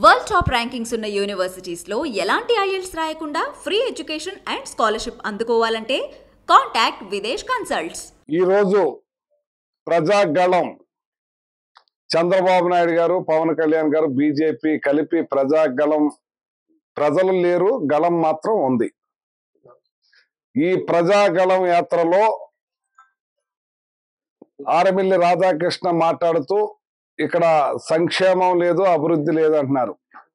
World top rankings ఉన్న universities లో ఎలాంటి ఐఎల్స్ రాయకుండా ఫ్రీ ఎడ్యుకేషన్ అండ్ స్కాలర్షిప్ అందుకోవాలంటే కాంటాక్ట్ విదేశ్ కన్సల్ట్స్ ఈరోజు ప్రజాగళం చంద్రబాబు నాయుడు గారు పవన్ కళ్యాణ్ గారు బీజేపీ కలిపి ప్రజాగళం ప్రజలు లేరు గళం మాత్రం ఉంది ఈ ప్రజాగళం యాత్రలో ఆరమిల్లి రాధాకృష్ణ మాట్లాడుతూ ఇక్కడ సంక్షేమం లేదు అభివృద్ధి లేదు అంటున్నారు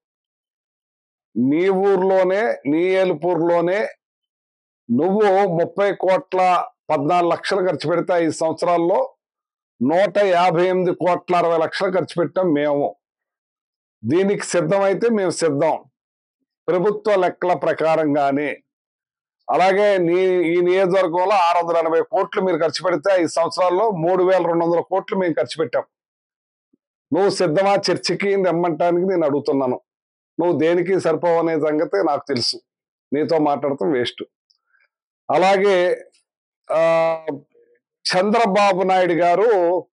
నీ ఊర్లోనే నీ ఏలుపూర్లోనే నువ్వు ముప్పై కోట్ల పద్నాలుగు లక్షలు ఖర్చు పెడితే ఐదు సంవత్సరాల్లో నూట యాభై ఎనిమిది కోట్ల అరవై లక్షలు ఖర్చు పెట్టాం మేము దీనికి సిద్ధమైతే మేము సిద్ధం ప్రభుత్వ లెక్కల ప్రకారంగానే అలాగే నీ ఈ నియోజకవర్గంలో ఆరు వందల ఎనభై కోట్లు మీరు ఖర్చు పెడితే ఐదు సంవత్సరాల్లో మూడు వేల రెండు వందల కోట్లు మేము ఖర్చు పెట్టాం నువ్వు సిద్ధమా చర్చకి రమ్మంటానికి నేను అడుగుతున్నాను నువ్వు దేనికి సరిపోవనే సంగతి నాకు తెలుసు నీతో మాట్లాడటం వేస్ట్ అలాగే ఆ చంద్రబాబు నాయుడు గారు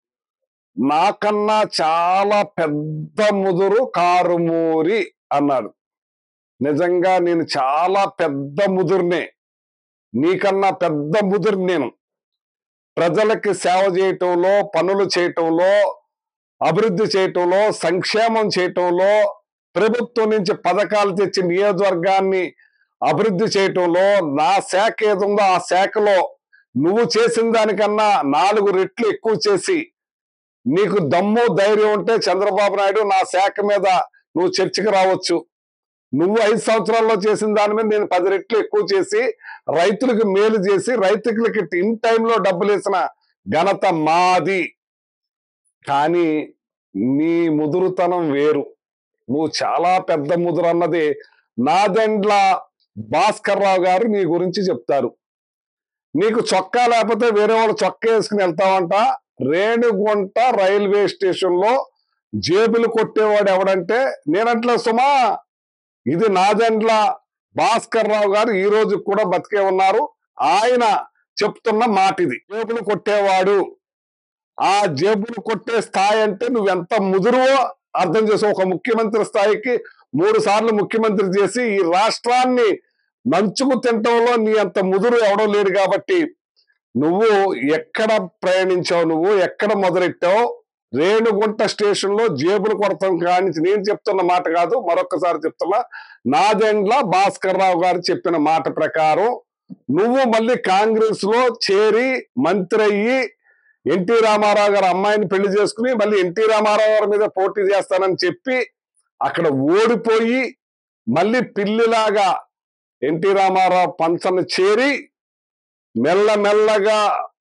నాకన్నా చాలా పెద్ద ముదురు కారుమూరి అన్నాడు నిజంగా నేను చాలా పెద్ద ముదురునే నీకన్నా పెద్ద ముదురు నేను ప్రజలకి సేవ చేయటంలో పనులు చేయటంలో అభివృద్ధి చేయటంలో సంక్షేమం చేయటంలో ప్రభుత్వం నుంచి పథకాలు తెచ్చి నియోజకవర్గాన్ని అభివృద్ధి చేయటంలో నా శాఖ ఏదుందో ఆ శాఖలో నువ్వు చేసిన దానికన్నా నాలుగు రెట్లు ఎక్కువ చేసి నీకు దమ్ము ధైర్యం ఉంటే చంద్రబాబు నాయుడు నా శాఖ మీద నువ్వు చర్చకు రావచ్చు నువ్వు ఐదు సంవత్సరాల్లో చేసిన దాని మీద నేను పది రెట్లు ఎక్కువ చేసి రైతులకు మేలు చేసి రైతులకి ఇన్ టైంలో డబ్బులు వేసిన ఘనత మాది కానీ నీ ముదురుతనం వేరు నువ్వు చాలా పెద్ద ముదురు అన్నది నాదెండ్ల భాస్కర్ రావు గారు నీ గురించి చెప్తారు నీకు చొక్కా లేకపోతే వేరే వాళ్ళు చొక్కా వేసుకుని వెళ్తావంట రేణుగుంట రైల్వే స్టేషన్ లో జేబులు కొట్టేవాడు ఎవడంటే నేనంట్లే సుమా ఇది నాదెండ్ల భాస్కర్ రావు గారు ఈ రోజు కూడా బతికే ఉన్నారు ఆయన చెప్తున్న మాట ఇది జేబులు కొట్టేవాడు ఆ జేబులు కొట్టే స్థాయి అంటే నువ్వెంత ముదురువో అర్థం చేసి ఒక ముఖ్యమంత్రి స్థాయికి మూడు సార్లు ముఖ్యమంత్రి చేసి ఈ రాష్ట్రాన్ని నంచుకు తినటంలో నీ అంత ముదురు ఎవడో లేడు కాబట్టి నువ్వు ఎక్కడ ప్రయాణించావు నువ్వు ఎక్కడ మొదలెట్టావు రేణుగుంట స్టేషన్ లో జేబులు కొడతాం కానీ నేను చెప్తున్న మాట కాదు మరొకసారి చెప్తున్నా నాదెండ్ల భాస్కర్ రావు గారు చెప్పిన మాట ప్రకారం నువ్వు మళ్ళీ కాంగ్రెస్ లో చేరి మంత్రి అయ్యి ఎన్టీ రామారావు గారు అమ్మాయిని పెళ్లి చేసుకుని మళ్ళీ ఎన్టీ రామారావు గారి మీద పోటీ చేస్తానని చెప్పి అక్కడ ఓడిపోయి మళ్ళీ పిల్లిలాగా ఎన్టీ రామారావు పంచను చేరి మెల్లమెల్లగా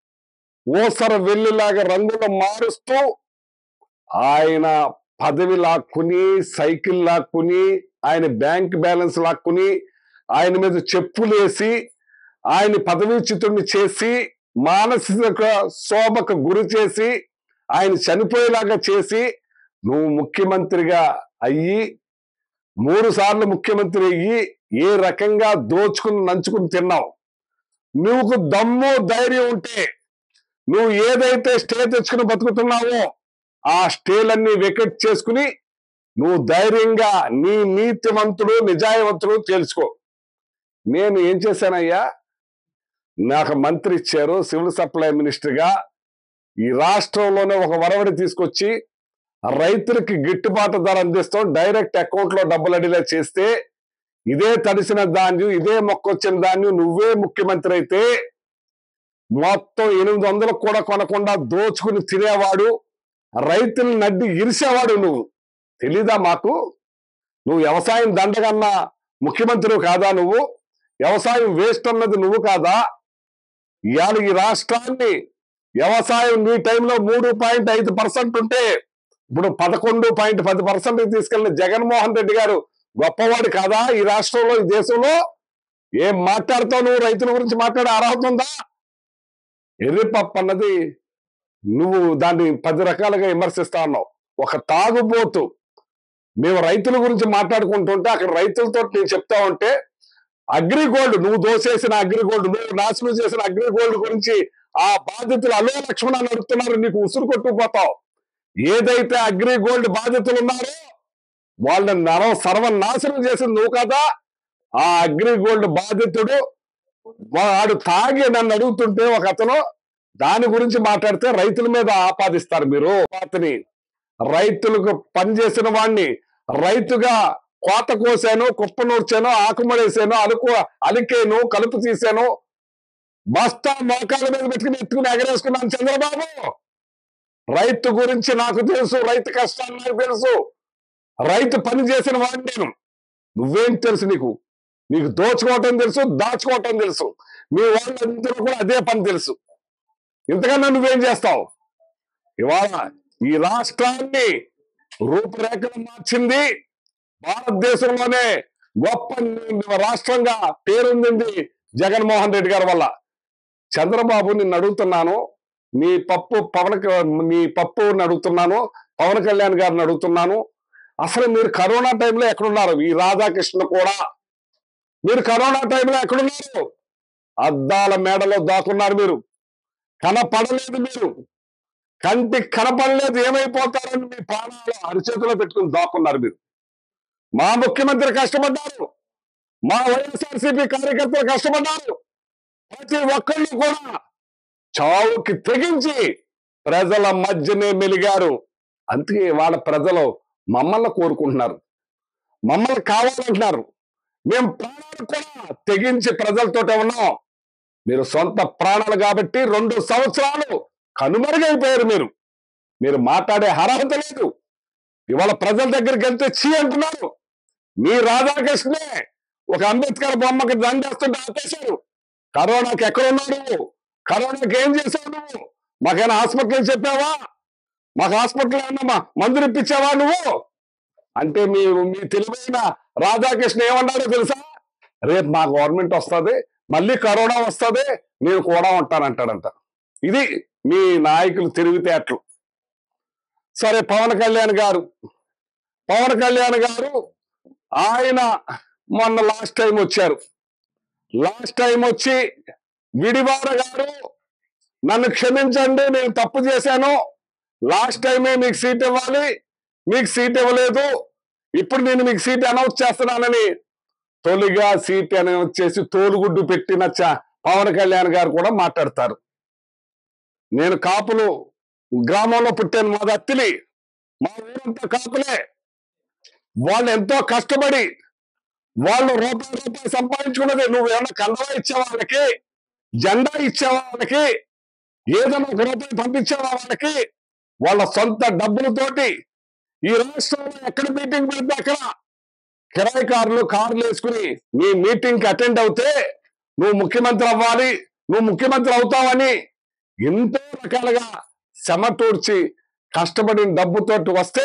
ఓసర వెల్లిలాగా రంగులు మారుస్తూ ఆయన పదవి లాక్కుని సైకిల్ లాక్కుని ఆయన బ్యాంక్ బ్యాలెన్స్ లాక్కుని ఆయన మీద చెప్పులేసి ఆయన పదవీచ్యుతుడిని చేసి మానసిక శోభకు గురి చేసి ఆయన చనిపోయేలాగా చేసి నువ్వు ముఖ్యమంత్రిగా అయ్యి మూడు సార్లు ముఖ్యమంత్రి అయ్యి ఏ రకంగా దోచుకుని నంచుకుని తిన్నావు నువ్వు దమ్ము ధైర్యం ఉంటే నువ్వు ఏదైతే స్టే తెచ్చుకుని బతుకుతున్నావో ఆ స్టేలన్నీ వికెట్ చేసుకుని నువ్వు ధైర్యంగా నీ నీతివంతుడు నిజాయవంతుడు తెలుసుకో నేను ఏం చేశానయ్యా నాకు మంత్రి ఇచ్చారు సివిల్ సప్లై మినిస్టర్ గా ఈ రాష్ట్రంలోనే ఒక వరవడి తీసుకొచ్చి రైతులకి గిట్టుబాటు ధర అందిస్తాం డైరెక్ట్ అకౌంట్ లో డబ్బులు అడిలా చేస్తే ఇదే తడిసిన ధాన్యం ఇదే మొక్కొచ్చిన ధాన్యం నువ్వే ముఖ్యమంత్రి అయితే మొత్తం ఎనిమిది వందలకు కూడా కొనకుండా దోచుకుని తినేవాడు రైతులను నడ్డి ఇరిసేవాడు నువ్వు తెలీదా మాకు నువ్వు వ్యవసాయం దండగన్న ముఖ్యమంత్రి కాదా నువ్వు వ్యవసాయం వేస్ట్ అన్నది నువ్వు కాదా ఇవాళ ఈ రాష్ట్రాన్ని వ్యవసాయం నీ టైంలో మూడు పాయింట్ ఐదు పర్సెంట్ ఉంటే ఇప్పుడు పదకొండు పాయింట్ పది పర్సెంట్ తీసుకెళ్లిన జగన్మోహన్ రెడ్డి గారు గొప్పవాడు కాదా ఈ రాష్ట్రంలో ఈ దేశంలో ఏం మాట్లాడుతావు నువ్వు రైతుల గురించి మాట్లాడే అర్హత ఉందా ఎర్రిపప్పు అన్నది నువ్వు దాన్ని పది రకాలుగా విమర్శిస్తా ఉన్నావు ఒక తాగుబోతు మేము రైతుల గురించి మాట్లాడుకుంటుంటే అక్కడ రైతులతో నేను చెప్తా ఉంటే అగ్రిగోల్డ్ నువ్వు దోసేసిన అగ్రిగోల్డ్ నువ్వు నాశనం చేసిన అగ్రిగోల్డ్ గురించి ఆ బాధితులు అలో లక్ష్మణ నడుపుతున్నారు నీకు ఉసురు కొట్టుకుపోతావు ఏదైతే అగ్రిగోల్డ్ బాధితులు ఉన్నారో వాళ్ళని నరం సర్వనాశనం చేసింది నువ్వు కదా ఆ అగ్రిగోల్డ్ బాధితుడు వాడు తాగి నన్ను అడుగుతుంటే ఒక అతను దాని గురించి మాట్లాడితే రైతుల మీద ఆపాదిస్తారు మీరు అతని రైతులకు పనిచేసిన వాడిని రైతుగా కోత కోసాను కుప్ప నూర్చాను ఆకుమడేసాను అలుకు అలికేను కలుపు తీసాను బస్తా మోకాల మీద పెట్టుకుని ఎత్తుకుని ఎగరేసుకున్నాను చంద్రబాబు రైతు గురించి నాకు తెలుసు రైతు కష్టాలు నాకు తెలుసు రైతు పని చేసిన వాడిని నేను నువ్వేం తెలుసు నీకు నీకు దోచుకోవటం తెలుసు దాచుకోవటం తెలుసు మీ వాళ్ళందరూ కూడా అదే పని తెలుసు ఇంతకన్నా నువ్వేం చేస్తావు ఇవాళ ఈ రాష్ట్రాన్ని రూపురేఖలు మార్చింది భారతదేశంలోనే గొప్ప రాష్ట్రంగా పేరొందింది జగన్మోహన్ రెడ్డి గారి వల్ల చంద్రబాబు నిన్ను అడుగుతున్నాను నీ పప్పు పవన్ క- నీ పప్పు అడుగుతున్నాను పవన్ కళ్యాణ్ గారిని అడుగుతున్నాను అసలు మీరు కరోనా టైంలో ఎక్కడున్నారు ఈ రాధాకృష్ణ కూడా మీరు కరోనా టైంలో ఎక్కడున్నారు అద్దాల మేడలో దాక్కున్నారు మీరు కనపడలేదు మీరు కంటికి కనపడలేదు ఏమైపోతారని మీ ప్రాణాలు అరిచేతిలో పెట్టుకుని దాక్కున్నారు మీరు మా ముఖ్యమంత్రి కష్టపడ్డారు మా వైఎస్ఆర్సీపీ కార్యకర్తలు కష్టపడ్డారు ప్రతి ఒక్కళ్ళు కూడా చావుకి తెగించి ప్రజల మధ్యనే మెలిగారు అందుకే వాళ్ళ ప్రజలు మమ్మల్ని కోరుకుంటున్నారు మమ్మల్ని కావాలంటున్నారు మేము ప్రాణాలు కూడా తెగించి ప్రజలతోటే ఉన్నాం మీరు సొంత ప్రాణాలు కాబట్టి రెండు సంవత్సరాలు కనుమరుగైపోయారు మీరు మీరు మాట్లాడే అర్హత లేదు ఇవాళ ప్రజల దగ్గరికి వెళ్తే చీ అంటున్నారు మీ రాధాకృష్ణే ఒక అంబేద్కర్ బొమ్మకి దండేస్తుంటే ఆపేశారు కరోనాకి ఎక్కడ ఉన్నావు నువ్వు కరోనాకి ఏం చేసావు నువ్వు మాకైనా హాస్పిటల్ చెప్పావా మాకు హాస్పిటల్ ఏమన్నా మందులు ఇప్పించావా నువ్వు అంటే మీ మీ తెలివైన రాధాకృష్ణ ఏమన్నాడో తెలుసా రేపు మా గవర్నమెంట్ వస్తుంది మళ్ళీ కరోనా వస్తుంది నేను కూడా ఉంటానంటాడంట ఇది మీ నాయకులు తెలివితేటలు సరే పవన్ కళ్యాణ్ గారు పవన్ కళ్యాణ్ గారు ఆయన మొన్న లాస్ట్ టైం వచ్చారు లాస్ట్ టైం వచ్చి విడివార గారు నన్ను క్షమించండి నేను తప్పు చేశాను లాస్ట్ టైమే మీకు సీట్ ఇవ్వాలి మీకు సీట్ ఇవ్వలేదు ఇప్పుడు నేను మీకు సీట్ అనౌన్స్ చేస్తున్నానని తొలిగా సీట్ అనౌన్స్ చేసి తోలుగుడ్డు పెట్టిన చ- పవన్ కళ్యాణ్ గారు కూడా మాట్లాడతారు నేను కాపులు గ్రామంలో పుట్టాను మాది అత్తిలి మా ఊరంతా కాపులే వాళ్ళు ఎంతో కష్టపడి వాళ్ళు రూపాయి రూపాయి సంపాదించుకున్నది నువ్వు ఏమైనా కండవా ఇచ్చే వాళ్ళకి జెండా ఇచ్చే వాళ్ళకి ఏదైనా ఒక రూపాయి పంపించేవా వాళ్ళకి వాళ్ళ సొంత డబ్బులతోటి ఈ రాష్ట్రంలో ఎక్కడ మీటింగ్ పెడితే అక్కడ కిరాయి కార్లు కార్లు వేసుకుని నీ మీటింగ్ కి అటెండ్ అవుతే నువ్వు ముఖ్యమంత్రి అవ్వాలి నువ్వు ముఖ్యమంత్రి అవుతావని ఎంతో రకాలుగా సమటూర్చి కష్టపడిన డబ్బుతోటి వస్తే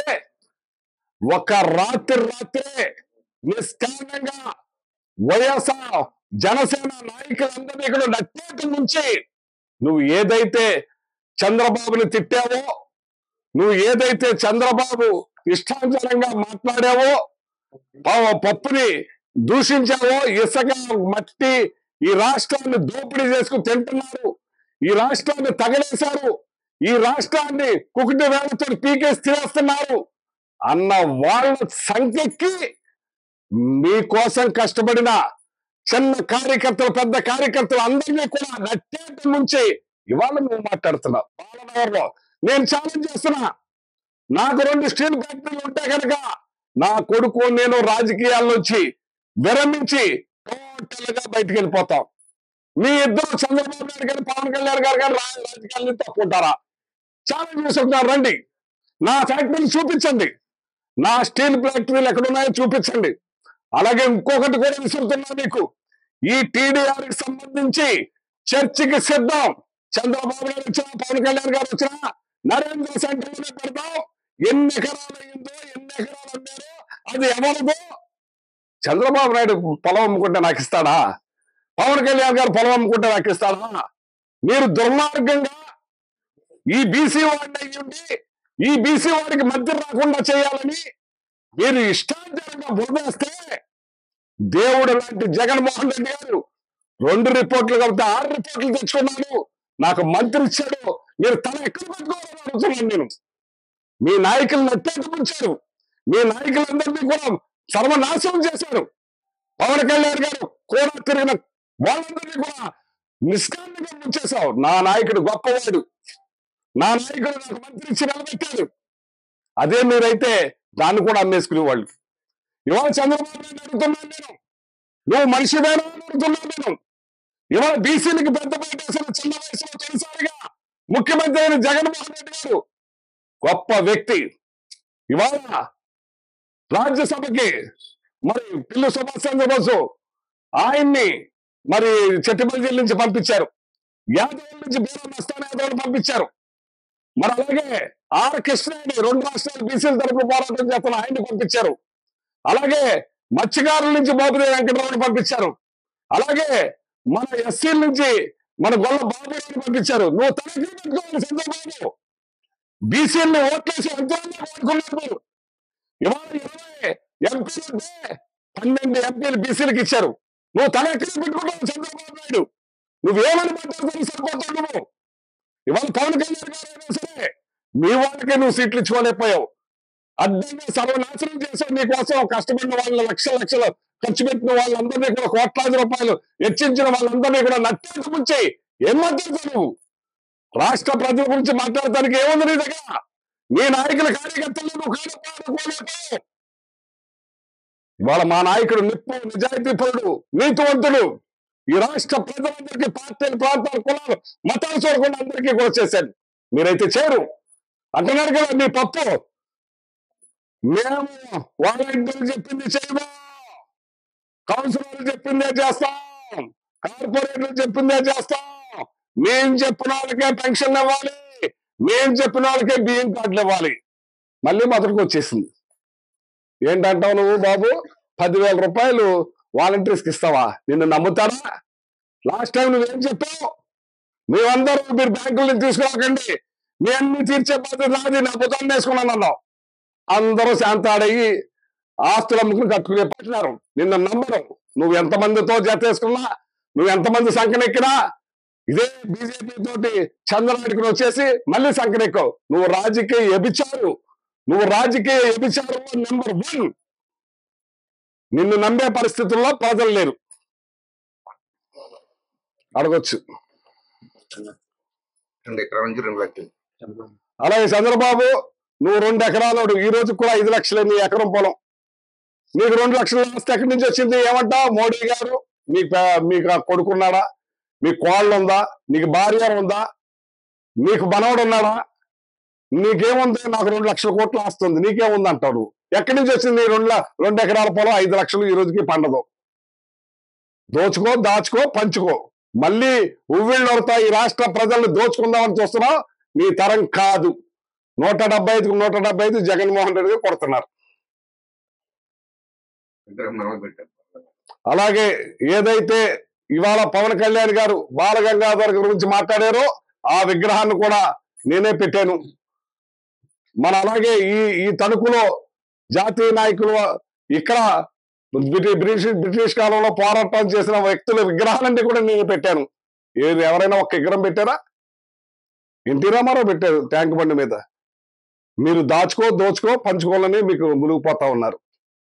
ఒక రాత్రి రాత్రే నిష్కారణంగా వైఎస్ఆర్ జనసేన నాయకులందరినీ ఇక్కడ నట్టేట నుంచి నువ్వు ఏదైతే చంద్రబాబుని తిట్టావో నువ్వు ఏదైతే చంద్రబాబు ఇష్టానుసారంగా మాట్లాడావో ప- పప్పుని దూషించావో ఇసుక మట్టి ఈ రాష్ట్రాన్ని దోపిడీ చేసుకుని తింటున్నారు ఈ రాష్ట్రాన్ని తగలేశారు ఈ రాష్ట్రాన్ని కుకుటి వేలతో పీకేసి తినేస్తున్నారు అన్న వాళ్ళ సంఖ్యకి మీకోసం కష్టపడిన చిన్న కార్యకర్తలు పెద్ద కార్యకర్తలు అందరినీ కూడా నట్టేట నుంచి ఇవాళ నువ్వు మాట్లాడుతున్నావు బాలనగర్లో నేను ఛాలెంజ్ చేస్తున్నా నాకు రెండు స్టీల్ ఫ్యాక్టరీలు ఉంటే కనుక నా కొడుకు నేను రాజకీయాల నుంచి విరమించి టోటల్ గా బయటికి వెళ్ళిపోతాం మీ ఇద్దరు చంద్రబాబు నాయుడు గారు పవన్ కళ్యాణ్ గారు గారు రా- రాజకీయాల నుంచి తప్పుకుంటారా ఛాలెంజ్ చేస్తున్నారు రండి నా ఫ్యాక్టరీలు చూపించండి నా స్టీల్ ఫ్యాక్టరీలు ఎక్కడున్నాయో చూపించండి అలాగే ఇంకొకటి కూడా విసురుతున్నా మీకు ఈ టీడీఆర్ కి సంబంధించి చర్చకి సిద్ధం చంద్రబాబు నాయుడు వచ్చినా పవన్ కళ్యాణ్ గారు వచ్చినా నరేంద్ర సెంటర్లోనే పెడతాం ఎన్ని ఎకరాలు అయిందో ఎన్ని ఎకరాలు అమ్మారో అది ఎవరిదో చంద్రబాబు నాయుడు పొలం అమ్ముకుంటే నాకు ఇస్తాడా పవన్ కళ్యాణ్ గారు పొలం అమ్ముకుంటే నాకు ఇస్తాడా మీరు దుర్మార్గంగా ఈ బీసీ వాడిని అయ్యి ఉండి ఈ బీసీ వాడికి మధ్య రాకుండా చేయాలని మీరు ఇష్టాంతరంగా బురదేస్తే దేవుడు లాంటి జగన్మోహన్ రెడ్డి గారు రెండు రిపోర్ట్లు కాబట్టి ఆరు రిపోర్ట్లు తెచ్చుకున్నాను నాకు మంత్రి ఇచ్చాడు మీరు తల ఎక్కడ పెట్టుకోవాలని అడుగుతున్నాను నేను మీ నాయకులను అట్టేట ఉంచారు మీ నాయకులందరినీ కూడా సర్వనాశనం చేశారు పవన్ కళ్యాణ్ గారు కూడా తిరిగిన వాళ్ళందరినీ కూడా నిష్కారణంగా ముంచేశావు నా నాయకుడు గొప్పవాడు నా నాయకుడు నాకు మంత్రి ఇచ్చి నిలబెట్టాడు అదే మీరైతే దాన్ని కూడా అమ్మేసుకునేవాళ్ళు ఇవాళ చంద్రబాబు నాయుడు అడుగుతున్నాను నేను నువ్వు మనిషివేనా అని అడుగుతున్నాను నేను ఇవాళ బీసీలకు పెద్ద వేసిన చిన్న వయసులో తొలిసారిగా ముఖ్యమంత్రి అయిన జగన్మోహన్ రెడ్డి గారు గొప్ప వ్యక్తి ఇవాళ రాజ్యసభకి మరి పిల్లి సుభాష్ చంద్రబోసు ఆయన్ని మరి చెట్టుపల్లి నుంచి పంపించారు యాదవ్ నుంచి బీరం మస్తాన్ యాదవ్ పంపించారు మరి అలాగే ఆర్ కృష్ణని రెండు రాష్ట్రాలు బీసీల తరపున పోరాటం చేస్తున్న ఆయన్ని పంపించారు అలాగే మత్స్యకారుల నుంచి బాబుదేవి వెంకటరావుని పంపించారు అలాగే మన ఎస్సీల నుంచి మన గొల్ల బాబుని పంపించారు నువ్వు తనకి పెట్టుకోవాలి చంద్రబాబు బీసీలను ఓట్లేసి ఎంతమంది కోరుకున్నారు ఇవాళ ఇరవై ఎంపీలు ఉంటే పన్నెండు ఎంపీలు బీసీలకు ఇచ్చారు నువ్వు తన ఎక్కడ పెట్టుకుంటావు చంద్రబాబు నాయుడు నువ్వేమని మాట్లాడుతావు సరిపోతావు నువ్వు ఇవాళ పవన్ కళ్యాణ్ గారు అయినా సరే మీ వాళ్ళకే నువ్వు సీట్లు ఇచ్చుకోలేకపోయావు అడ్డంగా సర్వనాశనం చేశావు నీ కోసం కష్టపడిన వాళ్ళ లక్షల లక్షలు ఖర్చు పెట్టిన వాళ్ళందరినీ కూడా కోట్లాది రూపాయలు హెచ్చించిన వాళ్ళందరినీ కూడా నట్టేసి ముంచి ఏం మాట్లాడతావు నువ్వు రాష్ట్ర ప్రజల గురించి మాట్లాడటానికి ఏముంది నీ దగ్గర నీ నాయకుల కార్యకర్తలు నువ్వు కాపాడుకోలేకపోయావు ఇవాళ మా నాయకుడు నిప్పు నిజాయితీ పరుడు నీతివంతుడు ఈ రాష్ట్ర ప్రజలందరికీ పార్టీలు ప్రాంతాలు కులాలు మతాలు చూడకుండా అందరికీ కూడా చేశాడు మీరైతే చేరు అంటున్నారు కదా మీ పప్పు మేము వాలంటీర్లు చెప్పింది చేయము కౌన్సిలర్లు చెప్పిందే చేస్తాం కార్పొరేటర్లు చెప్పిందే చేస్తాం మేం చెప్పిన వాళ్ళకే పెన్షన్ ఇవ్వాలి మేం చెప్పిన వాళ్ళకే బియ్యం కార్డులు ఇవ్వాలి మళ్ళీ మొదటికి వచ్చేసింది ఏంటంటావు నువ్వు బాబు పదివేల రూపాయలు వాలంటీర్స్కి ఇస్తావా నిన్ను నమ్ముతారా లాస్ట్ టైం నువ్వేం చెప్పావు మేమందరూ మీరు బ్యాంకుల నుంచి తీసుకోకండి మీ అన్ని తీర్చే బాధ్యత నాది నా బుధాన్ని వేసుకున్నాను అన్నావు అందరూ శాంతాడయ్యి ఆస్తులు అమ్ముకుని కట్టుకునే పట్టినారు నిన్న నమ్మరు నువ్వు ఎంతమందితో జత వేసుకున్నా నువ్వు ఎంతమంది సంకనెక్కినా ఇదే బీజేపీ తోటి చంద్రబాబుకి వచ్చేసి మళ్ళీ సంకనెక్కవు నువ్వు రాజకీయ ఎబిచారు నువ్వు రాజకీయ ఎబిచారు నెంబర్ వన్ నిన్ను నమ్మే పరిస్థితుల్లో ప్రజలు లేరు అడగొచ్చు రెండు ఎకరాల నుంచి రెండు లక్షలు అలాగే చంద్రబాబు నువ్వు రెండు ఎకరాలు ఈ రోజు కూడా ఐదు లక్షలు నీ ఎకరం పొలం నీకు రెండు లక్షల ఆస్తి ఎక్కడి నుంచి వచ్చింది ఏమంటావు మోడీ గారు మీకు పే- మీకు ఆ కొడుకున్నాడా మీకు కోళ్ళు ఉందా నీకు భార్య ఉందా నీకు మనవడు ఉన్నాడా నీకేముంది నాకు రెండు లక్షల కోట్లు ఆస్తుంది నీకేముంది అంటాడు ఎక్కడి నుంచి వచ్చింది ఈ రెండు ల- రెండు ఎకరాల పొలం ఐదు లక్షలు ఈ రోజుకి పండదు దోచుకో దాచుకో పంచుకో మళ్ళీ ఉవ్విళ్ళొడతా ఈ రాష్ట్ర ప్రజల్ని దోచుకుందామని చూస్తున్నావు నీ తరం కాదు నూట డెబ్బై ఐదుకు నూట డెబ్బై ఐదు జగన్మోహన్ రెడ్డి కొడుతున్నారు ఇద్దరు మనం పెట్టారు అలాగే ఏదైతే ఇవాళ పవన్ కళ్యాణ్ గారు బాల గంగాధర్ గురించి మాట్లాడారో ఆ విగ్రహాన్ని కూడా నేనే పెట్టాను మన అలాగే ఈ ఈ తణుకులో జాతీయ నాయకులు ఇక్కడ బ్రిటి- బ్రిటిష్ బ్రిటిష్ కాలంలో పోరాటం చేసిన వ్యక్తుల విగ్రహాలన్నీ కూడా నేను పెట్టాను ఏది ఎవరైనా ఒక్క విగ్రహం పెట్టారా ఎన్టీ రామారావు పెట్టారు ట్యాంక్ బండి మీద మీరు దాచుకో దోచుకో పంచుకోవాలని మీకు మునిగిపోతా ఉన్నారు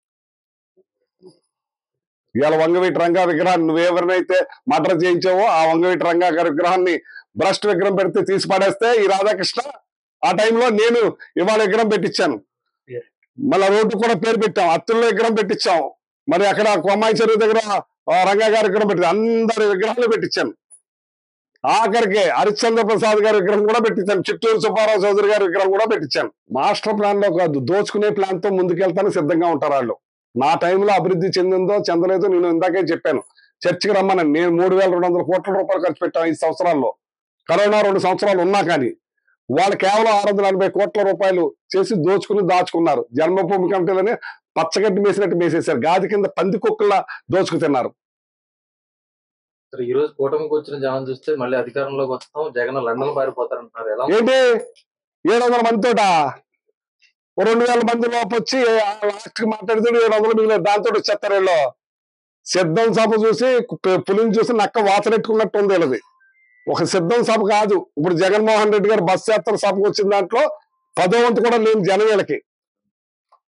ఇవాళ వంగవీటి రంగా విగ్రహాన్ని నువ్వెవరినైతే మర్డర్ చేయించావో ఆ వంగవీటి రంగా గారి విగ్రహాన్ని భ్రష్ట్ విగ్రహం పెడితే తీసి పడేస్తే ఈ రాధాకృష్ణ ఆ టైంలో నేను ఇవాళ విగ్రహం పెట్టించాను మళ్ళా రోడ్డు కూడా పేరు పెట్టాం అత్తుల్లో విగ్రహం పెట్టించాం మరి అక్కడ కొమ్మాయి చెరువు దగ్గర ఆ రంగా గారి విగ్రహం పెట్టి అందరి విగ్రహాలు పెట్టించాను ఆఖరికి హరిశ్చంద్ర ప్రసాద్ గారి విగ్రహం కూడా పెట్టించాను చిత్తూరు సుబ్బారావు చౌదరి గారి విగ్రహం కూడా పెట్టించాను మాస్టర్ ప్లాన్ లో కాదు దోచుకునే ప్లాన్ తో ముందుకెళ్తానికి సిద్ధంగా ఉంటారు వాళ్ళు నా టైంలో అభివృద్ధి చెందిందో చెందలేదో నేను ఇందాకే చెప్పాను చర్చికి రమ్మని నేను మూడు వేల రెండు వందల కోట్ల రూపాయలు ఖర్చు పెట్టాను ఐదు సంవత్సరాల్లో కరోనా రెండు సంవత్సరాలు ఉన్నా కానీ వాళ్ళు కేవలం ఆరు వందల ఎనభై కోట్ల రూపాయలు చేసి దోచుకుని దాచుకున్నారు జన్మభూమి కమిటీలని పచ్చగడ్డి మేసినట్టు మేసేశారు గాది కింద పంది కుక్కల దోచుకు తిన్నారు సరే ఈ రోజు కూటమికి వచ్చిన జనం చూస్తే మళ్ళీ అధికారంలోకి వస్తాం జగన్ లండన్ పారిపోతారంటున్నారు ఎలా ఏంటి ఏడు వందల మందితోట ఓ రెండు వేల మంది లోపు వచ్చి లాస్ట్ కి మాట్లాడితే ఏడు వందలు మిగిలిన దాంతో వచ్చేస్తారు వీళ్ళు సిద్ధం సభ చూసి పు- పులిని చూసి నక్క వాతనెట్టుకున్నట్టు ఉంది వీళ్ళది ఒక సిద్ధం సభ కాదు ఇప్పుడు జగన్మోహన్ రెడ్డి గారు బస్ యాత్ర సభకు వచ్చిన దాంట్లో పదో వంతు కూడా లేని జనం వీళ్ళకి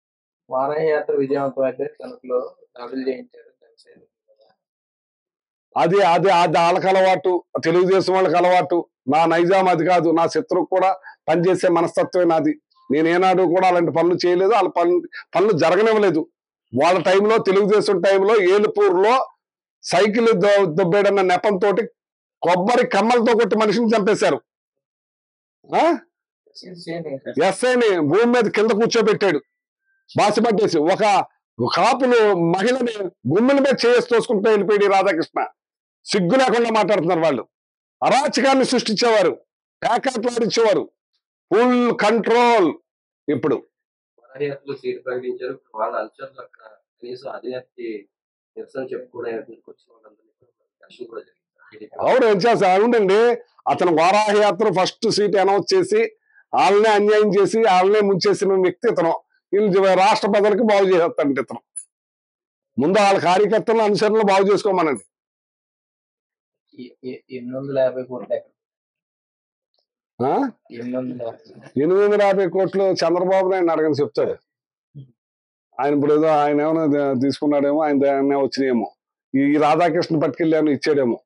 వారాహి యాత్ర విజయవంతం అయితే తణుకులో దాడులు చేయించారు జనసేన అది అది అది వాళ్ళకి అలవాటు తెలుగుదేశం వాళ్ళకి అలవాటు నా నైజాం అది కాదు నా శత్రువు కూడా పనిచేసే మనస్తత్వమే నాది నేను ఏనాడు కూడా అలాంటి పనులు చేయలేదు వాళ్ళ పనులు పనులు జరగనివ్వలేదు వాళ్ళ టైంలో తెలుగుదేశం టైంలో ఏలుపూర్లో సైకిల్ దొ- దొబ్బేడన్న నెపంతో కొబ్బరి కమ్మలతో కొట్టి మనిషిని చంపేశారు ఆ ఎస్ఐని భూమి మీద కింద కూర్చోబెట్టాడు బాసి పట్టేసి ఒక కాపులు మహిళని గుమ్మిల మీద చేసి తోసుకుంటూ వెళ్ళిపోయాడు ఈ రాధాకృష్ణ సిగ్గు లేకుండా మాట్లాడుతున్నారు వాళ్ళు అరాచకాన్ని సృష్టించేవారు ప్యాకెట్లాడిచ్చేవారు ఫుల్ కంట్రోల్ ఇప్పుడు వారాహి యాత్రలో సీటు ప్రకటించారు ఇప్పుడు వాళ్ళ అలచర్లు అక్కడ కనీసం అధినేతకి నిరసన చెప్పుకోవడానికి వచ్చిన వాళ్ళందరినీ కూడా దర్శనం కూడా జరిగింది అవును ఏం చేస్తా అవునండి అతను వారాహి యాత్ర ఫస్ట్ సీట్ అనౌన్స్ చేసి వాళ్ళనే అన్యాయం చేసి వాళ్ళనే ముంచేసిన వ్యక్తి ఇతను వీళ్ళు రాష్ట్ర ప్రజలకు బాగు చేసేస్తాడంటే ఇతను ముందు వాళ్ళ కార్యకర్తలను అనుసరణలు బాగు చేసుకోమనండి ఈ- ఈ- ఎనిమిది వందల యాభై కోట్లు ఎక్కడ ఆ? ఎనిమిది వందల యాభై ఎనిమిది వందల యాభై కోట్లు చంద్రబాబు నాయుడు అడగని చెప్తాడు ఆయన ఇప్పుడు ఏదో ఆయన ఏమైనా తీసుకున్నాడేమో ఆయన దాన్నే వచ్చినాయేమో ఈ రాధాకృష్ణ పట్టుకెళ్ళి ఏమైనా ఇచ్చాడేమో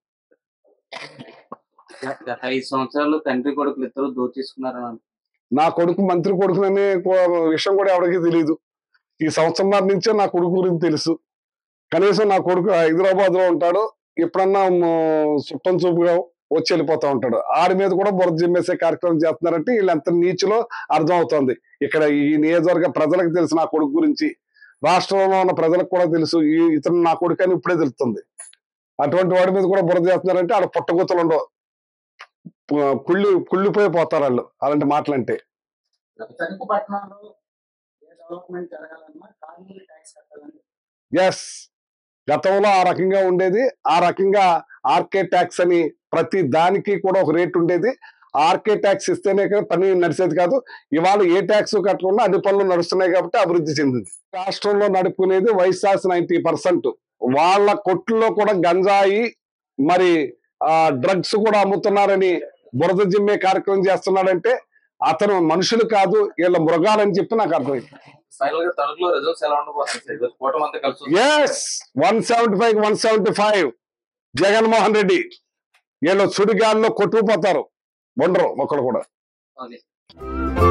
గత ఐదు సంవత్సరాలు తండ్రి కొడుకులు ఇద్దరు దోచేసుకున్నారని అంటున్నారు. నా కొడుకు మంత్రి కొడుకుననే కో- విషయం కూడా ఎవరికి తెలియదు ఈ సంవత్సరం నుంచే నా కొడుకు గురించి తెలుసు కనీసం నా కొడుకు హైదరాబాద్ లో ఉంటాడు ఎప్పుడన్నా మ్, చుట్టం చూపుగా వచ్చి వెళ్ళిపోతా ఉంటాడు ఆడి మీద కూడా బురద జిమ్మేసే కార్యక్రమం చేస్తున్నారంటే వీళ్ళు ఎంత నీచులో అర్థం అవుతోంది ఇక్కడ ఈ నియోజకవర్గ ప్రజలకు తెలుసు నా కొడుకు గురించి రాష్ట్రంలో ఉన్న ప్రజలకు కూడా తెలుసు ఈ ఇతను నా కొడుకు అని ఇప్పుడే తెలుస్తుంది అటువంటి వాడి మీద కూడా బురద చేస్తున్నారంటే ఆడ పుట్టగొత్తలు ఉండవు పు- కుళ్ళి కుళ్ళిపోయి పోతారు వాళ్ళు అలాంటి మాటలంటే తణుకు పట్టణంలో ఏ డెవలప్మెంట్ జరగాలన్నా కార్మిక ట్యాక్స్ కట్టాలని ఎస్ గతంలో ఆ రకంగా ఉండేది ఆ రకంగా ఆర్కే ట్యాక్స్ అని ప్రతి దానికి కూడా ఒక రేట్ ఉండేది ఆర్కే ట్యాక్స్ ఇస్తేనే కానీ పని నడిచేది కాదు ఇవాళ ఏ ట్యాక్స్ కట్టకుండా అన్ని పనులు నడుస్తున్నాయి కాబట్టి అభివృద్ధి చెందింది రాష్ట్రంలో నడుపుకునేది వైశాస్ నైన్టీ పర్సెంట్ వాళ్ళ కొట్టుల్లో కూడా గంజాయి మరి ఆ డ్రగ్స్ కూడా అమ్ముతున్నారని బురద జిమ్మే కార్యక్రమం చేస్తున్నాడంటే అతను మనుషులు కాదు వీళ్ళ మృగాలని చెప్పి నాకు అర్థమైంది ఫైనల్ గా తణుకులో రిజల్ట్స్ ఎలా ఉండబోతుంది సార్ ఈరోజు కూటమి అంతా కలిసి వస్తుంది. Yes one seventy five one seventy five Jaganmohan Reddy వీళ్ళు సుడిగాల్లో కొట్టుకుపోతారు ఉండరు ఒకడు కూడా అది